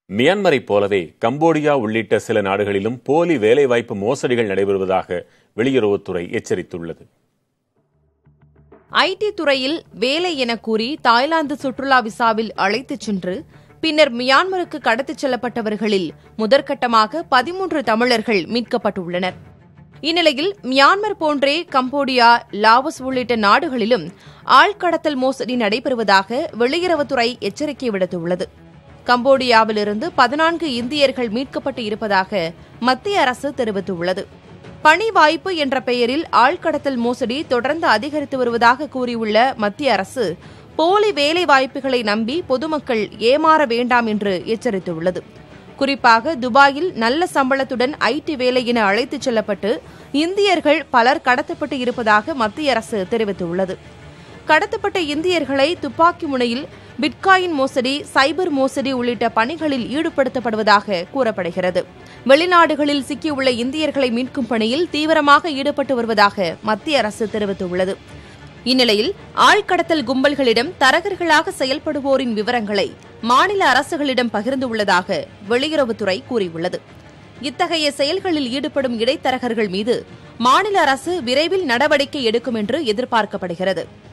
மியான்மரைப் போலவே கம்போடியா உள்ளிட்ட சில நாடுகளிலும் போலி வேலைவாய்ப்பு மோசடிகள் நடைபெறுவதாக வெளியுறவுத்துறை எச்சரித்துள்ளது ஐடி துறையில் வேலை என கூறி தாய்லாந்து சுற்றுலா விசாவில் அழைத்துச் சென்று பின்னர் மியான்மருக்கு கடத்திச் செல்லப்பட்டவர்களில் முதற்கட்டமாக பதிமூன்று தமிழர்கள் மீட்கப்பட்டுள்ளனர் இந்நிலையில் மியான்மர் போன்றே கம்போடியா லாவோஸ் உள்ளிட்ட நாடுகளிலும் ஆழ்கடத்தல் மோசடி நடைபெறுவதாக வெளியுறவுத்துறை எச்சரிக்கை விடுத்துள்ளது கம்போடியாவிலிருந்து பதினான்கு இந்தியர்கள் மீட்கப்பட்டு இருப்பதாக மத்திய அரசு தெரிவித்துள்ளது பணி வாய்ப்பு என்ற பெயரில் ஆழ்கடத்தல் மோசடி தொடர்ந்து அதிகரித்து வருவதாக கூறியுள்ள மத்திய அரசு போலி வேலை வாய்ப்புகளை நம்பி பொதுமக்கள் ஏமாற வேண்டாம் என்று எச்சரித்துள்ளது குறிப்பாக துபாயில் நல்ல சம்பளத்துடன் ஐடி வேலை என அழைத்துச் செல்லப்பட்டு இந்தியர்கள் பலர் கடத்தப்பட்டு இருப்பதாக மத்திய அரசு தெரிவித்துள்ளது கடத்தப்பட்ட இந்தியர்களை துப்பாக்கி முனையில் பிட்காயின் மோசடி சைபர் மோசடி உள்ளிட்ட பணிகளில் ஈடுபடுத்தப்படுவதாக கூறப்படுகிறது வெளிநாடுகளில் சிக்கியுள்ள இந்தியர்களை மீட்கும் பணியில் தீவிரமாக ஈடுபட்டு வருவதாக மத்திய அரசு தெரிவித்துள்ளது இந்நிலையில் ஆழ்கடத்தல் கும்பல்களிடம் தரகர்களாக செயல்படுவோரின் விவரங்களை மாநில அரசுகளிடம் பகிர்ந்துள்ளதாக வெளியுறவுத்துறை கூறியுள்ளது இத்தகைய செயல்களில் ஈடுபடும் இடைத்தரகர்கள் மீது மாநில அரசு விரைவில் நடவடிக்கை எடுக்கும் என்று எதிர்பார்க்கப்படுகிறது